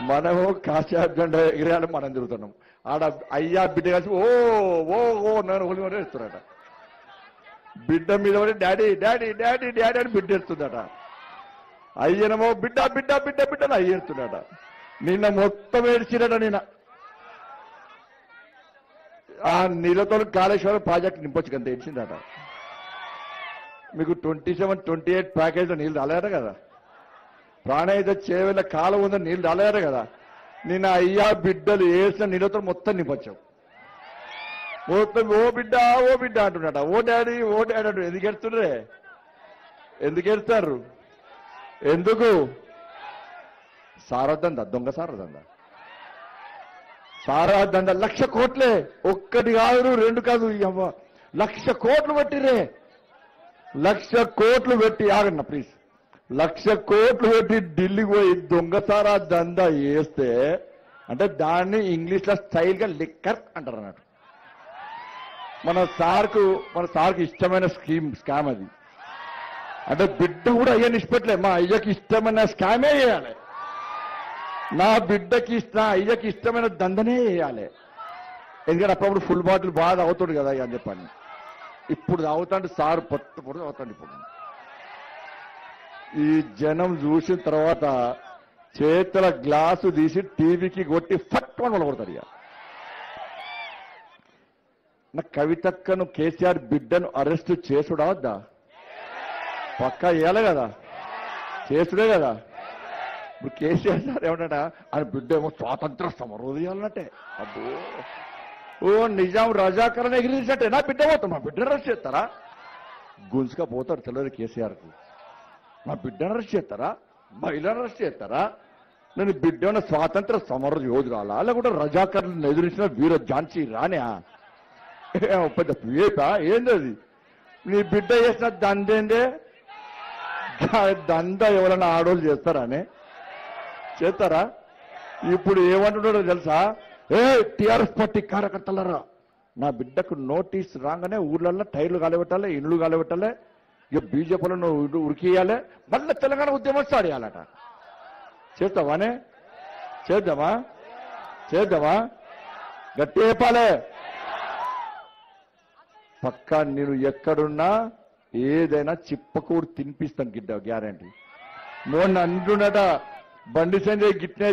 మనము కాశ్యాప్ జెండా ఎగిరేయాలి మనం తిరుగుతున్నాం ఆడ అయ్యా బిడ్డ కలిసి ఓ ఓ ఓ నన్ను హోలీ మరి వేస్తున్నారట బిడ్డ మీద పడి డాడీ డాడీ డాడీ డాడీ అని బిడ్డ ఎత్తుందట అయ్యనమో బిడ్డ బిడ్డ బిడ్డ బిడ్డ అని అయ్యేస్తున్నాడ నిన్న మొత్తం ఏడ్చిరట నిన్న ఆ నీళ్ళతో కాళేశ్వరం ప్రాజెక్ట్ నింపొచ్చు అంత ఏడ్చిందట మీకు twenty seven twenty eight package నీళ్ళు రాలేరు కదా ప్రాణహిత చేవెళ్ళ కాలం ఉందని నీళ్ళు రాలేరు కదా నిన్న అయ్యా బిడ్డలు వేసిన నీళ్ళతో మొత్తం నింపొచ్చావు మొత్తం ఓ బిడ్డ ఓ బిడ్డ అంటున్నాడ ఓ డాడీ ఓ డాడీ అంటు ఎందుకు ఎడుతుండ్రే ఎందుకు ఎడతారు ఎందుకు సారదంద దొంగ సారదంద సారదంద లక్ష కోట్లే ఒక్కటి కాదు రెండు కాదు ఈ అవ్వ లక్ష కోట్లు పెట్టిరే లక్ష కోట్లు పెట్టి ఆగన్న ప్లీజ్ లక్ష కోట్లు పెట్టి ఢిల్లీకి పోయి దొంగసారా దందా వేస్తే అంటే దాన్ని ఇంగ్లీష్ లో స్టైల్ గా లిక్కర్ అంటారు అన్నట్టు మన సార్కు మన సార్కు ఇష్టమైన స్కీమ్ స్కామ్ అది అంటే బిడ్డ కూడా అయ్యా నిష్పెట్టలే మా అయ్యకి ఇష్టమైన స్కామే చేయాలి నా బిడ్డకి ఇష్ట నా అయ్యకి ఇష్టమైన దందనే వేయాలి ఎందుకంటే అప్పుడప్పుడు ఫుల్ బాటిల్ బాగా తాగుతాడు కదా అని చెప్పని ఇప్పుడు తాగుతాంటే సార్ పొట్టు పొట్టు తాగుతాడు ఇప్పుడు ఈ జనం చూసిన తర్వాత చేతుల గ్లాసు తీసి టీవీకి కొట్టి ఫట్ అని కొడతారు ఇక నా కవితక్కను కేసీఆర్ బిడ్డను అరెస్ట్ చేసుడా వద్దా పక్కా ఇవ్వాలి కదా చేసుడే కదా ఇప్పుడు కేసీఆర్ సార్ ఏమంటాడ ఆయన బిడ్డ ఏమో స్వాతంత్ర సమరోదయాలన్నట్టే అబ్బో ఓ నిజాం రజాకరణ ఎగిరించినట్టే నా బిడ్డ పోతాం మా బిడ్డ అరెస్ట్ చేస్తారా గుంజుగా పోతారు తెలియదు కేసీఆర్కి నా బిడ్డను అరెస్ట్ చేస్తారా మహిళను అరెస్ట్ చేస్తారా నేను బిడ్డ స్వాతంత్ర సమర యోధురాలా లేకుంటే రజాకర్లను ఎదురించిన వీర ఝాన్సీ రాణా ఏ, పెద్ద వేపా ఏంది అది నీ బిడ్డ చేసిన దందేందే దా- దంద ఎవరైనా ఆడోళ్ళు చేస్తారానే చేస్తారా ఇప్పుడు ఏమంటున్నాడో తెలుసా ఏ టిఆర్ఎస్ పార్టీ కార్యకర్తలరా నా బిడ్డకు నోటీస్ రాగానే ఊర్లలో టైర్లు కాలబెట్టాలి ఇండ్లు కాలబెట్టాలి ఇక బీజేపీలో నువ్వు ఉరికియాలి మళ్ళీ తెలంగాణ ఉద్యమం స్టార్ట్ చేయాలట చేస్తావానే చేద్దామా చేద్దామా గట్టి చెప్పాలే పక్కా నేను ఎక్కడున్నా ఏదైనా చిప్పకూడు తినిపిస్తాను గిడ్డ గ్యారంటీ మొన్న అంటున్నట బండి సంజయ్ గిట్నే